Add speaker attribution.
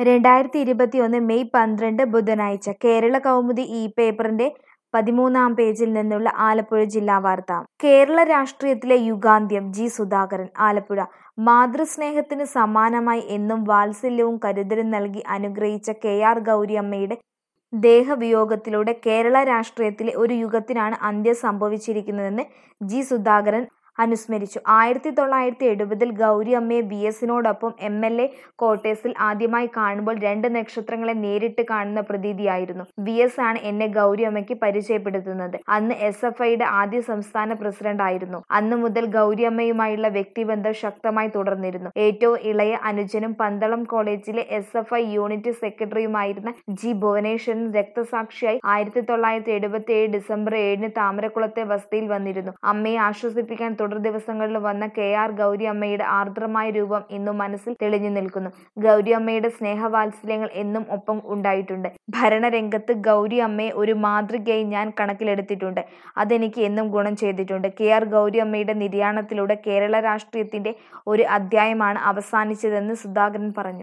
Speaker 1: രണ്ടായിരത്തി ഇരുപത്തിയൊന്ന് മെയ് പന്ത്രണ്ട് ബുധനാഴ്ച കേരള കൗമുദി ഈ പേപ്പറിന്റെ പതിമൂന്നാം പേജിൽ നിന്നുള്ള ആലപ്പുഴ ജില്ലാ വാർത്ത കേരള രാഷ്ട്രീയത്തിലെ യുഗാന്ത്യം ജി സുധാകരൻ ആലപ്പുഴ മാതൃസ്നേഹത്തിന് സമാനമായി എന്നും വാത്സല്യവും കരുതലും നൽകി അനുഗ്രഹിച്ച കെ ആർ ഗൗരിയമ്മയുടെ ദേഹവിയോഗത്തിലൂടെ കേരള രാഷ്ട്രീയത്തിലെ ഒരു യുഗത്തിനാണ് അന്ത്യം സംഭവിച്ചിരിക്കുന്നതെന്ന് ജി സുധാകരൻ അനുസ്മരിച്ചു ആയിരത്തി തൊള്ളായിരത്തി എഴുപതിൽ ഗൗരിയമ്മയെ വി എസിനോടൊപ്പം എം എൽ എ ക്വാർട്ടേഴ്സിൽ ആദ്യമായി കാണുമ്പോൾ രണ്ട് നക്ഷത്രങ്ങളെ നേരിട്ട് കാണുന്ന പ്രതീതിയായിരുന്നു വി എസ് ആണ് എന്നെ ഗൗരിയമ്മയ്ക്ക് പരിചയപ്പെടുത്തുന്നത് അന്ന് എസ് എഫ് ഐയുടെ ആദ്യ സംസ്ഥാന പ്രസിഡന്റ് ആയിരുന്നു അന്നു മുതൽ ഗൗരിയമ്മയുമായുള്ള വ്യക്തിബന്ധം ശക്തമായി തുടർന്നിരുന്നു ഏറ്റവും ഇളയ അനുജനും പന്തളം കോളേജിലെ എസ് എഫ് ഐ യൂണിറ്റ് സെക്രട്ടറിയുമായിരുന്ന ജി ഭുവനേശ്വരൻ രക്തസാക്ഷിയായി ആയിരത്തി തൊള്ളായിരത്തി എഴുപത്തി ഏഴ് ഡിസംബർ ഏഴിന് താമരക്കുളത്തെ വസതിയിൽ വന്നിരുന്നു അമ്മയെ ആശ്വസിപ്പിക്കാൻ തുടർ ദിവസങ്ങളിൽ വന്ന കെ ആർ ഗൗരി അമ്മയുടെ ആർദ്രമായ രൂപം ഇന്നും മനസ്സിൽ തെളിഞ്ഞു നിൽക്കുന്നു ഗൗരി അമ്മയുടെ സ്നേഹവാത്സല്യങ്ങൾ എന്നും ഒപ്പം ഉണ്ടായിട്ടുണ്ട് ഭരണരംഗത്ത് ഗൗരി അമ്മയെ ഒരു മാതൃകയായി ഞാൻ കണക്കിലെടുത്തിട്ടുണ്ട് അതെനിക്ക് എന്നും ഗുണം ചെയ്തിട്ടുണ്ട് കെ ആർ ഗൗരി അമ്മയുടെ നിര്യാണത്തിലൂടെ കേരള രാഷ്ട്രീയത്തിന്റെ ഒരു അധ്യായമാണ് അവസാനിച്ചതെന്ന് സുധാകരൻ പറഞ്ഞു